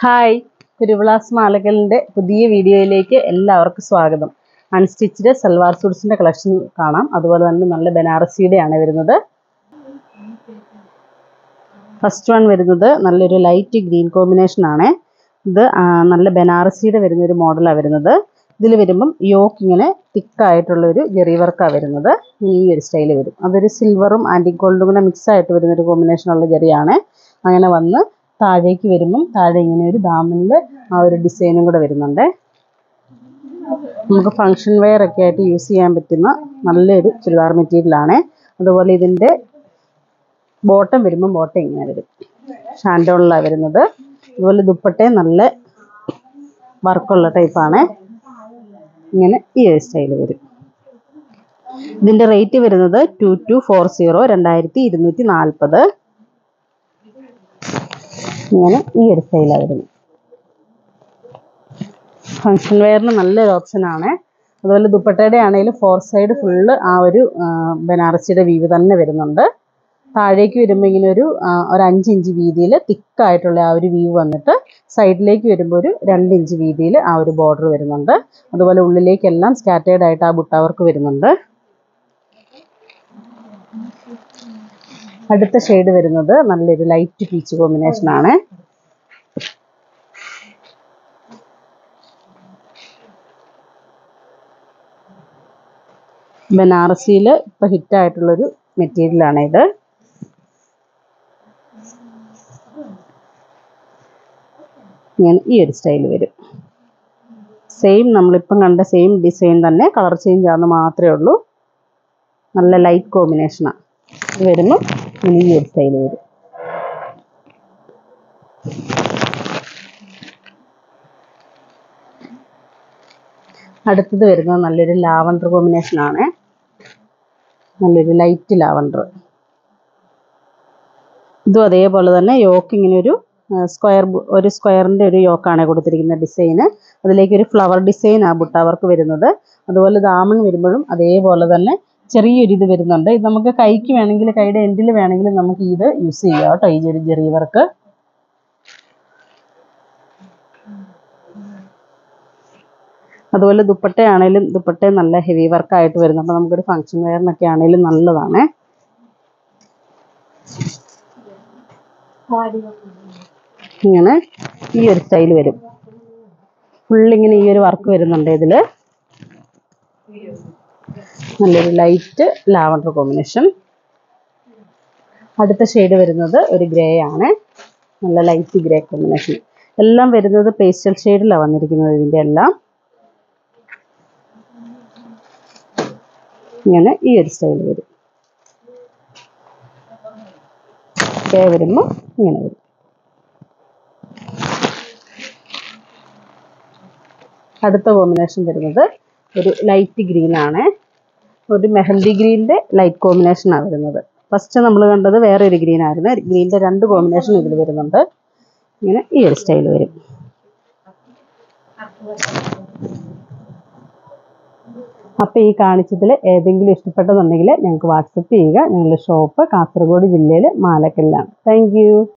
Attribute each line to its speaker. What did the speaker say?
Speaker 1: hi തിരുവിളാസ് മാലകലിൻ്റെ പുതിയ വീഡിയോയിലേക്ക് എല്ലാവർക്കും സ്വാഗതം അൺസ്റ്റിച്ച്ഡ് സൽവാർ സൂട്ട്സിൻ്റെ കളക്ഷൻ കാണാം അതുപോലെ തന്നെ നല്ല ബനാറസിയുടെയാണ് വരുന്നത് ഫസ്റ്റ് വൺ വരുന്നത് നല്ലൊരു ലൈറ്റ് ഗ്രീൻ കോമ്പിനേഷൻ ആണ് ഇത് ആ, നല്ല ബനാറസിയുടെ വരുന്ന ഒരു മോഡലാണ് വരുന്നത് ഇതിൽ വരുമ്പം യോക്ക് ഇങ്ങനെ തിക്കായിട്ടുള്ള ഒരു ജെറി വർക്കാണ് വരുന്നത് ഇനി ഈ ഒരു സ്റ്റൈൽ വരും അതൊരു സിൽവറും ആൻറ്റി ഗോൾഡും കൂടെ മിക്സ് ആയിട്ട് വരുന്ന ഒരു കോമ്പിനേഷനുള്ള ജെറിയാണ് അങ്ങനെ വന്ന് താഴേക്ക് വരുമ്പം താഴെ ഇങ്ങനെ ഒരു ദാമനിൽ ആ ഒരു ഡിസൈനും കൂടെ വരുന്നുണ്ട് നമുക്ക് ഫങ്ഷൻ വെയർ ഒക്കെ ആയിട്ട് യൂസ് ചെയ്യാൻ പറ്റുന്ന നല്ലൊരു ചുരിദാർ മെറ്റീരിയലാണ് അതുപോലെ ഇതിൻ്റെ ബോട്ടം വരുമ്പം ബോട്ടം ഇങ്ങനെ വരും ഷാൻഡോണിലാണ് വരുന്നത് അതുപോലെ ദുപ്പട്ടയും നല്ല വർക്കുള്ള ടൈപ്പാണ് ഇങ്ങനെ ഈ ഒരു സ്റ്റൈൽ വരും ഇതിൻ്റെ റേറ്റ് വരുന്നത് ടു ടു ഫോർ സീറോ രണ്ടായിരത്തി ഇരുന്നൂറ്റി നാൽപ്പത് ഇങ്ങനെ ഈ ഒരു സ്റ്റൈലാണ് വരുന്നത് ഫങ്ഷൻ വെയറിന് നല്ലൊരു ഓപ്ഷനാണ് അതുപോലെ ദുപ്പട്ടയുടെ ആണെങ്കിലും ഫോർ സൈഡ് ഫുള്ള് ആ ഒരു ആ, ബനാറസിയുടെ വീവ് തന്നെ വരുന്നുണ്ട് താഴേക്ക് വരുമ്പോൾ ഇങ്ങനെ ഒരു ആ, ഒരു അഞ്ച് ഇഞ്ച് വീതിയിൽ തിക്കായിട്ടുള്ള ആ ഒരു വീവ് വന്നിട്ട് സൈഡിലേക്ക് വരുമ്പോൾ ഒരു രണ്ട് ഇഞ്ച് വീതിയിൽ ആ ഒരു ബോർഡർ വരുന്നുണ്ട് അതുപോലെ ഉള്ളിലേക്കെല്ലാം സ്കാറ്റേർഡ് ആയിട്ട് ആ ബുട്ട വർക്ക് വരുന്നുണ്ട് അടുത്ത ഷെയ്ഡ് വരുന്നത് നല്ലൊരു ലൈറ്റ് പീച്ച് കോമ്പിനേഷൻ ആണ് ബനാറസിയിൽ ഇപ്പൊ ഹിറ്റ് ആയിട്ടുള്ളൊരു മെറ്റീരിയലാണ് ഇത് ഇങ്ങനെ ഈ ഒരു സ്റ്റൈൽ വരും സെയിം നമ്മളിപ്പം കണ്ട സെയിം ഡിസൈൻ തന്നെ കളർ ചേഞ്ച് ആണെന്ന് മാത്രമേ ഉള്ളൂ നല്ല ലൈറ്റ് കോമ്പിനേഷനാണ് ഇത് വരുമ്പോൾ ഇങ്ങനെ ഈ ഒരു സ്റ്റൈൽ വരും അടുത്തത് വരുന്നത് നല്ലൊരു ലാവണ്ടർ കോമ്പിനേഷൻ ആണ് നല്ലൊരു ലൈറ്റ് ലാവണ്ടർ ഇതും അതേപോലെ തന്നെ യോക്ക് ഇങ്ങനെ ഒരു സ്ക്വയർ ഒരു സ്ക്വയറിൻ്റെ ഒരു യോക്കാണ് കൊടുത്തിരിക്കുന്ന ഡിസൈന് അതിലേക്ക് ഒരു ഫ്ലവർ ഡിസൈൻ ആ ബുട്ട വർക്ക് വരുന്നത് അതുപോലെ ദാമൻ വരുമ്പോഴും അതേപോലെ തന്നെ ചെറിയൊരു ഇത് വരുന്നുണ്ട് ഇത് നമുക്ക് കൈക്ക് വേണമെങ്കിൽ കൈയുടെ എൻഡിൽ വേണമെങ്കിൽ നമുക്ക് ഇത് യൂസ് ചെയ്യാം കേട്ടോ ഈ ഒരു ചെറിയ വർക്ക് അതുപോലെ ദുപ്പട്ടയാണേലും ദുപ്പട്ട നല്ല ഹെവി വർക്കായിട്ട് വരുന്നു അപ്പോൾ നമുക്കൊരു ഫങ്ഷൻ വെയറിനൊക്കെ ആണേലും നല്ലതാണ് ഇങ്ങനെ ഈ ഒരു സ്റ്റൈൽ വരും ഫുള്ളിങ്ങനെ ഈ ഒരു വർക്ക് വരുന്നുണ്ട് ഇതിൽ നല്ലൊരു ലൈറ്റ് ലാവണ്ടർ കോമ്പിനേഷൻ അടുത്ത ഷെയ്ഡ് വരുന്നത് ഒരു ഗ്രേ ആണ് നല്ല ലൈറ്റ് ഗ്രേ കോമ്പിനേഷൻ എല്ലാം വരുന്നത് പേസ്റ്റൽ ഷെയ്ഡിലാണ് വന്നിരിക്കുന്നത് ഇതിൻ്റെ എല്ലാം ഇങ്ങനെ ഈ ഒരു സ്റ്റൈൽ വരും ഗ്രേ വരുമ്പോൾ ഇങ്ങനെ വരും അടുത്ത കോമ്പിനേഷൻ വരുന്നത് ഒരു ലൈറ്റ് ഗ്രീൻ ആണ് ഒരു മെഹന്തി ഗ്രീനിൻ്റെ ലൈറ്റ് കോമ്പിനേഷനാണ് വരുന്നത് ഫസ്റ്റ് നമ്മൾ കണ്ടത് വേറെ ഒരു ഗ്രീൻ ആയിരുന്നു ഗ്രീനിൻ്റെ രണ്ട് കോമ്പിനേഷൻ ഇതിൽ വരുന്നുണ്ട് ഇങ്ങനെ ഈ ഒരു സ്റ്റൈൽ വരും അപ്പോൾ ഈ കാണിച്ചതിൽ ഏതെങ്കിലും ഇഷ്ടപ്പെട്ടതുണ്ടെങ്കിൽ ഞങ്ങൾക്ക് വാട്സപ്പ് ചെയ്യുക ഞങ്ങളുടെ ഷോപ്പ് കാസർഗോഡ് ജില്ലയിൽ മാലക്കല്ലാണ് താങ്ക്